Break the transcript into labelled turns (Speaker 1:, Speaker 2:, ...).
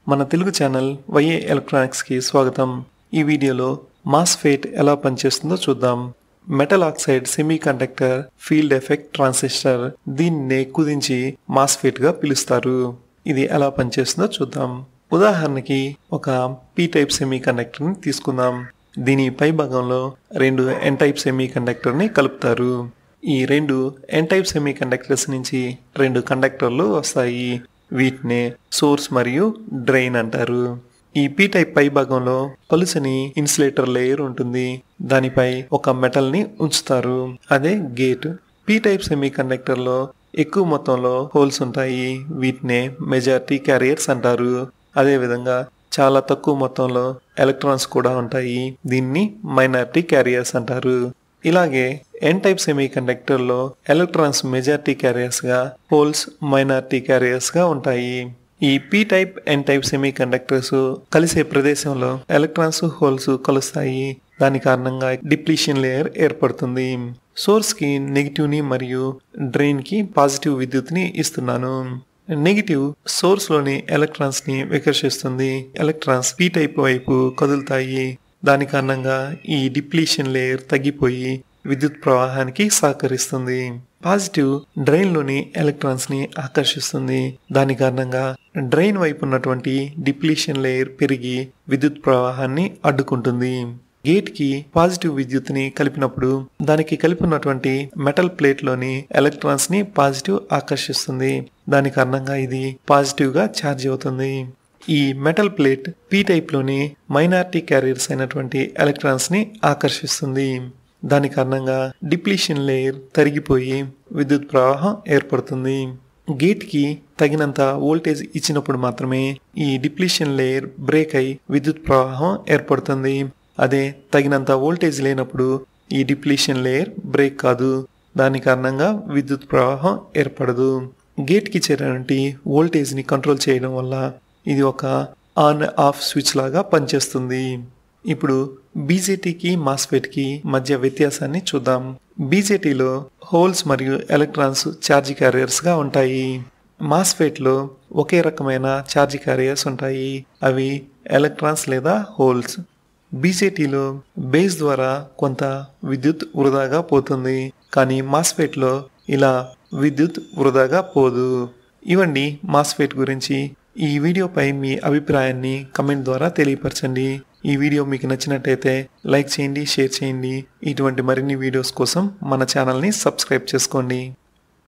Speaker 1: మన తెలుగు ఛానల్ వైఏ ఎలక్ట్రానిక్స్కి స్వాగతం ఈ వీడియోలో మాస్ఫేట్ ఎలా పనిచేస్తుందో చూద్దాం metal oxide semiconductor field effect transistor దీన్నే కుదించి మాస్ఫేట్గా పిలుస్తారు ఇది ఎలా పనిచేస్తుందో చూద్దాం ఉదాహరణకి ఒక పీ టైప్ సెమీ కండక్టర్ని తీసుకుందాం దీని పై భాగంలో రెండు ఎన్ టైప్ సెమీ కండక్టర్ని కలుపుతారు ఈ రెండు ఎన్ టైప్ సెమీ కండక్టర్స్ నుంచి రెండు కండక్టర్లు వస్తాయి వీటినే సోర్స్ మరియు డ్రైన్ అంటారు ఈ పీ టైప్ పై భాగంలో పలుచని ఇన్సులేటర్ లేయర్ ఉంటుంది దానిపై ఒక మెటల్ ని ఉంచుతారు అదే gate P type semiconductor లో ఎక్కువ మొత్తంలో హోల్స్ ఉంటాయి వీటినే మెజారిటీ క్యారియర్స్ అంటారు అదే విధంగా చాలా తక్కువ మొత్తంలో ఎలక్ట్రాన్స్ కూడా ఉంటాయి దీన్ని మైనారిటీ క్యారియర్స్ అంటారు ఇలాగే ఎన్ టైప్ సెమీ కండక్టర్లో ఎలక్ట్రాన్స్ మెజారిటీ క్యారియర్స్ గా హోల్స్ మైనారిటీ క్యారియర్స్ గా ఉంటాయి ఈ P type N type semiconductors కలిసే ప్రదేశంలో ఎలక్ట్రాన్స్ హోల్స్ కలుస్తాయి దాని కారణంగా డిప్లీషన్ లేయర్ ఏర్పడుతుంది సోర్స్ కి నెగిటివ్ ని మరియు డ్రైన్ కి పాజిటివ్ విద్యుత్ ని ఇస్తున్నాను నెగిటివ్ సోర్స్ లోని ఎలక్ట్రాన్స్ ని వికర్షిస్తుంది ఎలక్ట్రాన్స్ పీ టైప్ వైపు కదులుతాయి దాని కారణంగా ఈ డిప్లీషన్ లేయర్ తగ్గిపోయి విద్యుత్ ప్రవాహానికి సహకరిస్తుంది పాజిటివ్ డ్రైన్ లోని ఎలక్ట్రాన్స్ ని ఆకర్షిస్తుంది దాని కారణంగా డ్రైన్ వైపు ఉన్నటువంటి డిప్లీషన్ లేయర్ పెరిగి విద్యుత్ ప్రవాహాన్ని అడ్డుకుంటుంది గేట్ కి పాజిటివ్ విద్యుత్ ని కలిపినప్పుడు దానికి కలిపినటువంటి మెటల్ ప్లేట్ లోని ఎలక్ట్రాన్స్ ని పాజిటివ్ ఆకర్షిస్తుంది దాని కారణంగా ఇది పాజిటివ్ గా ఛార్జ్ అవుతుంది ఈ మెటల్ ప్లేట్ పీ టైప్ లోని మైనారిటీ క్యారియర్స్ అయినటువంటి ఎలక్ట్రాన్స్ ని ఆకర్షిస్తుంది దాని కారణంగా డిప్లీషన్ లేయర్ తరిగిపోయి విద్యుత్ ప్రవాహం ఏర్పడుతుంది గేట్ కి తగినంత వోల్టేజ్ ఇచ్చినప్పుడు మాత్రమే ఈ డిప్లీషన్ లేయర్ బ్రేక్ అయి విద్యుత్ ప్రవాహం ఏర్పడుతుంది అదే తగినంత వోల్టేజ్ లేనప్పుడు ఈ డిప్లీషన్ లేయర్ బ్రేక్ కాదు దాని కారణంగా విద్యుత్ ప్రవాహం ఏర్పడదు గేట్కి చేరినటువంటి వోల్టేజ్ని కంట్రోల్ చేయడం వల్ల ఇది ఒక ఆన్ ఆఫ్ స్విచ్ లాగా పనిచేస్తుంది ఇప్పుడు బీజేటీకి మాస్ఫెట్కి మధ్య వ్యత్యాసాన్ని చూద్దాం బీజేటీలో హోల్స్ మరియు ఎలక్ట్రాన్స్ ఛార్జ్ క్యారియర్స్గా ఉంటాయి మాస్ఫెట్లో ఒకే రకమైన ఛార్జ్ క్యారియర్స్ ఉంటాయి అవి ఎలక్ట్రాన్స్ లేదా హోల్స్ బీజేటీలో బేస్ ద్వారా కొంత విద్యుత్ వృధాగా పోతుంది కానీ మాస్ఫెట్లో ఇలా విద్యుత్ వృధాగా పోదు ఇవండి మాస్ఫెట్ గురించి ఈ వీడియోపై మీ అభిప్రాయాన్ని కమెంట్ ద్వారా తెలియపరచండి ఈ వీడియో మీకు నచ్చినట్టయితే లైక్ చేయండి షేర్ చేయండి ఇటువంటి మరిన్ని వీడియోస్ కోసం మన ఛానల్ని సబ్స్క్రైబ్ చేసుకోండి